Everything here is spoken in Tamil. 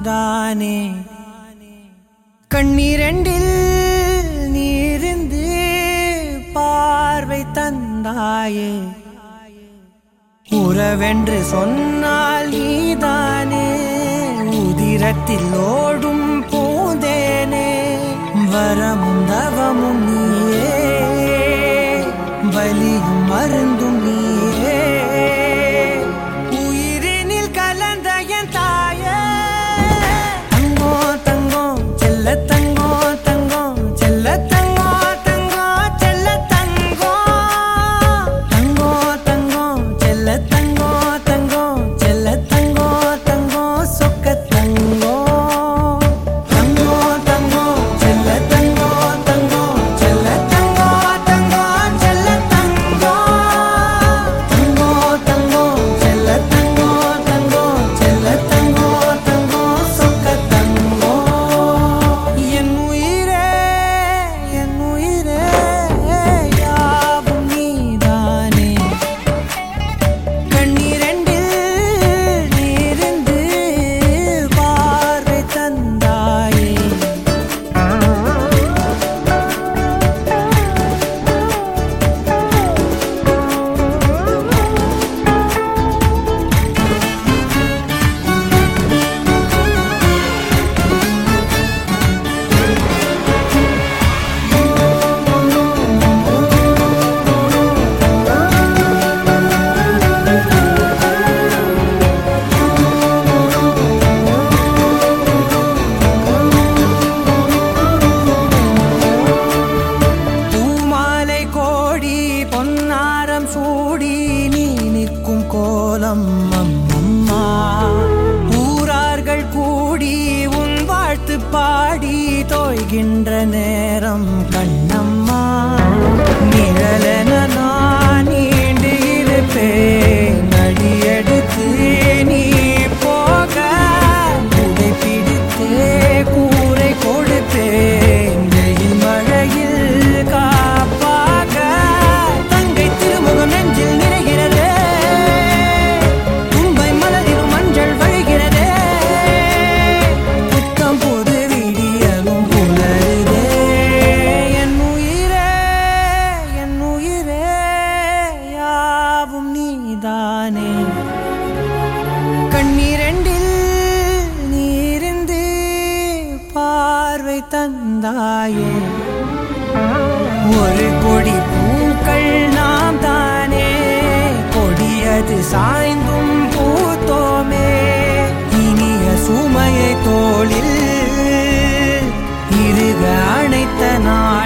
நீதானே கண்ணீரண்டில் நீரிந்து பார்வை தந்தாயே உறவென்று சொன்னால் நீதானே உதிரத்தில் ஓடும் பூந்தேனே வரமும் தவமும் நீயே வலியும் மருந்தும் நீயே உயிரினில் கலந்த என் தாயே தங்கோ தங்கோ செல்ல தங்கோ தங்கோ செல்ல தங்கோ தங்கோ செல்ல தங்கோ தங்கோ தங்கோ செல்ல தங்கோ தங்கோ செல்ல தங்கோ தங்கோ சொக்க தங்கோ தங்கோ தங்கோ செல்ல தங்கோ தங்கோ செல்ல தங்கோ தங்கோ செல்ல தங்கோ தங்கோ தங்கோ செல்ல தங்கோ தங்கோ செல்ல தங்கோ தங்கோ சொக்க தங்கோ என் உயிரே என் உயிரே யாவும் நீதானே கண்ணீரண்டில் நீரிந்து பார்வை தந்தாயே பூமாலை கோடி பொன்னாரம் சூடி நீ நிற்கும் கோலம் அம்மம்மா ஊரார்கள் கூடி உன் வாழ்த்து பாடி தோய்கின்ற நேரம் கண்ணம்மா நிழலென நான் நீண்டு இருப்பேன் அடியெடுத்து நீ போக உடை பிடித்தே கூரை கொடுப்பேன் வெயில் மழையில் காப்பாக தங்கை திருமுகம் நெஞ்சில் நிறைகிறதே தும்பை மலரிலும் மஞ்சள் வழிகிறதே புத்தம் புது விடியலும் புலருதே என் உயிரே என் உயிரே யாவும் நீதானே கண்ணீரண்டில் நீரிந்து பார்வை தந்தாயே ஒரு கொடி பூக்கள் நாம் தானே கொடியது சாய்ந்தும் பூத்தோமே இனிய சுமையை தோளில் இருக அணைத்த நாள்